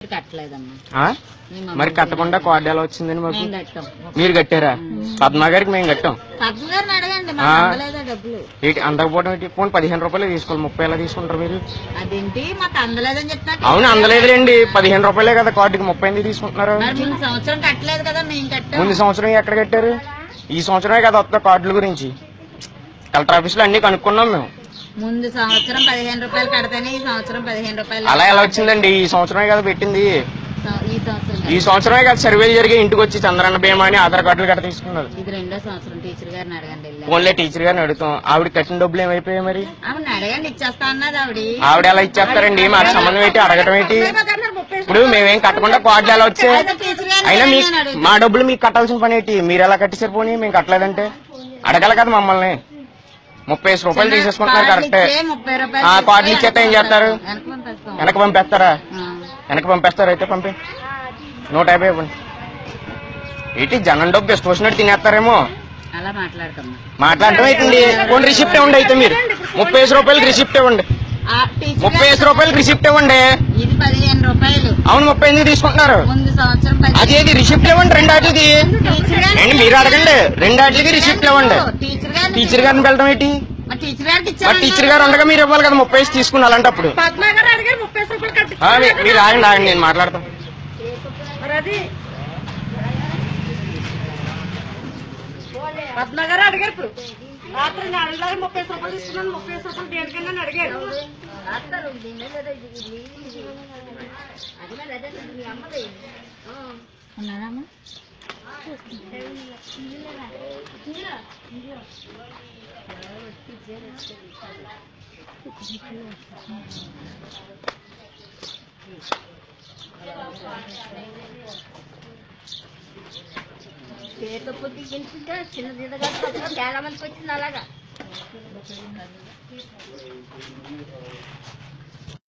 కట్టలేదమ్మా ఆ? మేము మరి కట్టకుండా కార్డు ఎలా వచ్చిందండి మాకు మేము కట్టాం మీరు కట్టారా పద్మా గారికి మేము కట్టాం పద్మ గారిని అడగండి మాకు ఆ. అందలేదా డబ్బులు ఏంటి అందకపోవడం ఏంటి ఫోన్ పదిహేను రూపాయలు తీసుకోవాలి ముప్పై ఎలా తీసుకుంటారు మీరు అదేంటి మాకు అందలేదని చెప్తా అవును అందలేదులేండి పదిహేను రూపాయలే కదా కార్డుకి ముప్పై ఎందుకు తీసుకుంటున్నారు మరి ముందు సంవత్సరం కట్టలేదు కదా మేము కట్టాం ముందు సంవత్సరం ఎక్కడ కట్టారు ఈ సంవత్సరమే కదా వస్తా కార్డుల గురించి కలెక్టర్ ఆఫీస్ లో అన్ని కనుక్కున్నాం మేము ముందు సంవత్సరం పదిహేను రూపాయలు కడితేనే ఈ సంవత్సరం పదిహేను రూపాయలు అలా ఎలా వచ్చిందండి ఈ సంవత్సరమే కదా పెట్టింది సం- ఈ సంవత్సరం ఈ సంవత్సరమే కదా సర్వేలు జరిగి ఇంటికి వచ్చి చంద్రన్న బీమా అని ఆధార్ కార్డులు గట్రా తీసుకున్నారు ఇది రెండో సంవత్సరం టీచర్ గారిని అడగండి వెళ్ళి ఫోన్లే టీచర్ గారిని అడుగుతాం ఆవిడ కట్టిన డబ్బులు ఏమైపోయాయి మరి ఆవిడ అడగండి ఇచ్చేస్తా అన్నది ఆవిడ ఆవిడ ఎలా ఇచ్చేస్తారండి మాకు సంబంధం ఏంటి అడగటం ఏంటి ఇప్పుడు మేమేం కట్టకుండా కార్డులు ఎలా వచ్చాయి అయితే టీచర్ గారిని అయినా మీ నేను అడుగుతా. మా డబ్బులు మీకు కట్టాల్సిన పని ఏంటి మీరు ఎలా కట్టేసారు పోనీ మేము కట్టలేదంటే అడగాలి కదా మమ్మల్ని ముప్పై ఐదు రూపాయలు తీసేసుకుంటున్నారు కార్డులు కరెక్టే ఇచ్చే ముప్పై రూపాయలు ఆ, ఇస్తే కార్డులు ఇచ్చేస్తే ఏం చేస్తారు? వెనక్కి పంపిస్తాం. వెనక పంపేస్తారా ఆ. వెనక పంపేస్తారు అయితే పంపి నూట యాభై ఇవ్వండి ఏంటి జనం డబ్బు ఇష్టం వచ్చినట్టు తినేస్తారేమో అలా మాట్లాడతాం మాట్లాడటం ఏంటండి కొన్ని రిసిప్ట్ ఇవ్వండి అయితే మీరు ముప్పై ఐదు రూపాయలకి రిసిప్ట్ ఇవ్వండి ఆ టీచర్ ముప్పై ఐదు రూపాయలకి రిసిప్ట్ ఇవ్వండి ఇది పదిహేను రూపాయలు అవును ముప్పై ఎనిమిది తీసుకుంటున్నారు ముందు సంవత్సరం పది అదేది రిసిప్ట్ ఇవ్వండి రెండు ఆటలకి టీచర్ గారిని ఏంటి మీరు అడగండి రెండు ఆటలకి రిసిప్ట్ ఇవ్వండి టీచర్ గారిని టీచర్ గారిని వెళ్ళడం ఏంటి మరి టీచర్ గారికి మరి ఇచ్చామన్నా? టీచర్ గారు ఉండగా మీరు ఇవ్వాలి కదా ముప్పై ఐదు తీసుకుని అలాంటప్పుడు పద్మా గారు అడిగారు ముప్పై రూపాయలు కట్టి ఆ, మీ- మీరు ఆగండి ఆగండి నేను మాట్లాడతాను మరి అది పద్మా గారు అడిగారు ఇప్పుడు రాత్రి నెలలాగా ముప్పై రూపాయలు తీసుకున్నాను ముప్పై రూపాయలు దేనికన్నా అని అడిగారు ఉన్నారమ్మా? పేరుతో కొద్దిగా గెలిచింటే చిన్న దిద్దగా చాలా మందికి వచ్చింది అలాగా